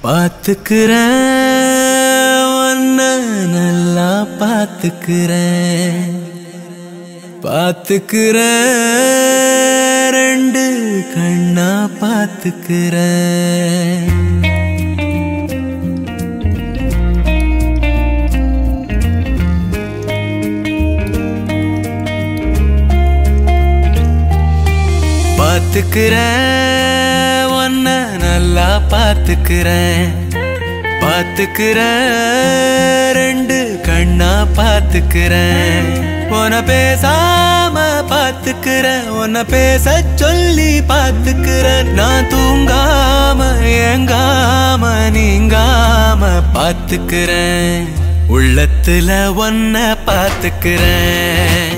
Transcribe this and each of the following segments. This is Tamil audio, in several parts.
பாத்துக்கிறேன் உன்ன நல்லா பாத்துக்கிறேன் பாத்துக்கிறேன் ரெண்டு கண்ணா பாத்துக்கிறேன் பாத்துக்கிறேன் உன்ன நல்லா பாத்துக்கிறேன் பாத்துக்கிறேன் ரெண்டு கண்ணா பாத்துக்கிறேன் உன்னை பேசாம பாத்துக்கிறேன் உன்னை பேச சொல்லி பாத்துக்கிறேன் நான் தூங்காம ஏங்காம நீங்காம பாத்துக்கிறேன் உள்ளத்துல ஒன்ன பாத்துக்கிறேன்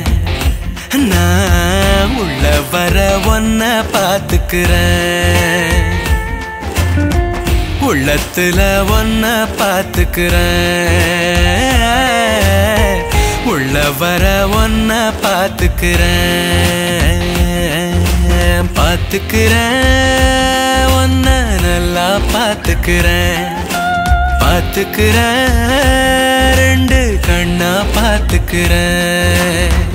நான் உள்ள வர ஒன்ன பாத்துக்கிறேன் உள்ளத்துல ஒன்ன பாத்துக்கிறேன் உள்ள வர ஒன்ன பாத்துக்கிறேன் பாத்துக்கிறேன் ஒன்ன நல்லா பாத்துக்கிறேன் பாத்துக்கிறேன் ரெண்டு கண்ணா பாத்துக்கிறேன்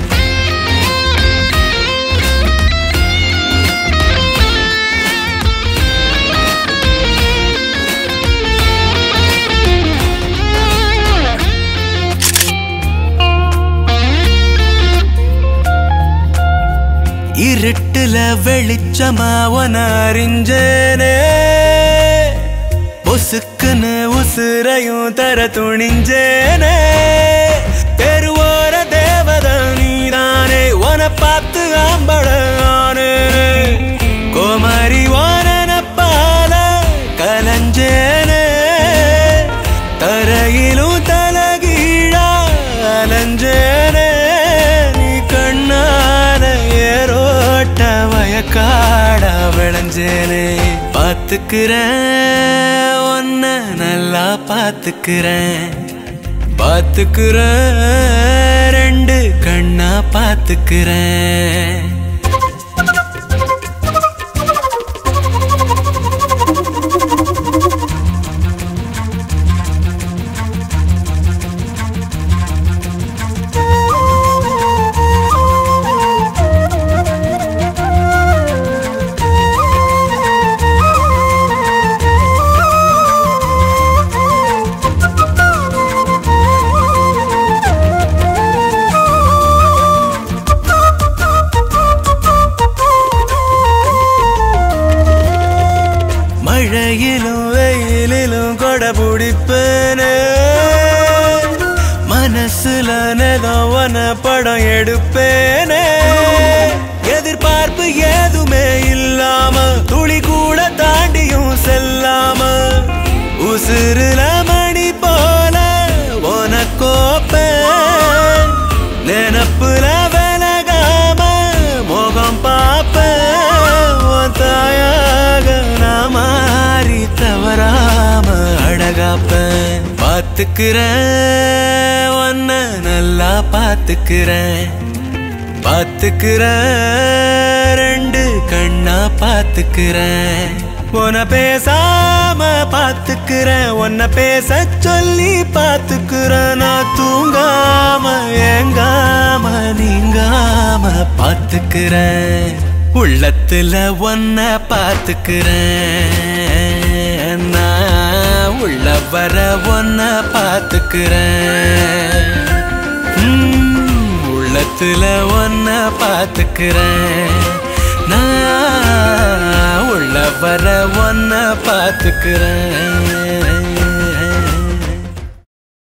இருட்டுல வெளிச்சமா உன அறிஞ்சேனே பொசுக்குன்னு உசுரையும் தர துணிஞ்சேனே தெருவோர தேவத நீதானே உன பார்த்து ஆம்பட ஆனேனே கோமாரி ஓரன பால கலஞ்சேனே தரையிலும் தலகீழா அலஞ்சேனே நீ கண்ணால ஏரோட்ட வயக்காட விளைஞ்சேனே பாத்துக்கிறேன் ஒன்ன நல்லா பாத்துக்கிறேன் பாத்துக்கிறேன் ரெண்டு கண்ணா பாத்துக்கிறேன் மழையிலும் வெயிலிலும் கொடை பிடிப்பேனே மனசுல நெதவன படம் எடுப்பேனே எதிர்பார்ப்பு ஏதுமே இல்லாம துளி கூட தாண்டியும் செல்லாம உசுருல மணி போல உனக்கோப்பேன் நினப்புல விலகாம முகம் பார்ப்பேன் உன் தாயாக நான் மாறி தவறாம அழகாப்பேன் பாத்துக்கிறேன் உன்ன நல்லா பாத்துக்கிறேன் பாத்துக்கிறேன் ரெண்டு கண்ணா பாத்துக்கிறேன் உன்னை பேசாம பாத்துக்கிறேன் உன்னை பேச சொல்லி பாத்துக்கிறேன் நான் தூங்காம ஏங்காம நீங்காம பாத்துக்கிறேன் உள்ளத்துல ஒன்ன பாத்துக்கிறேன் நான் உள்ள வர ஒன்ன பாத்துக்கிறேன் உம், உள்ளத்துல ஒன்ன பாத்துக்கிறேன் நான் உள்ள வர ஒன்ன பாத்துக்கிறேன்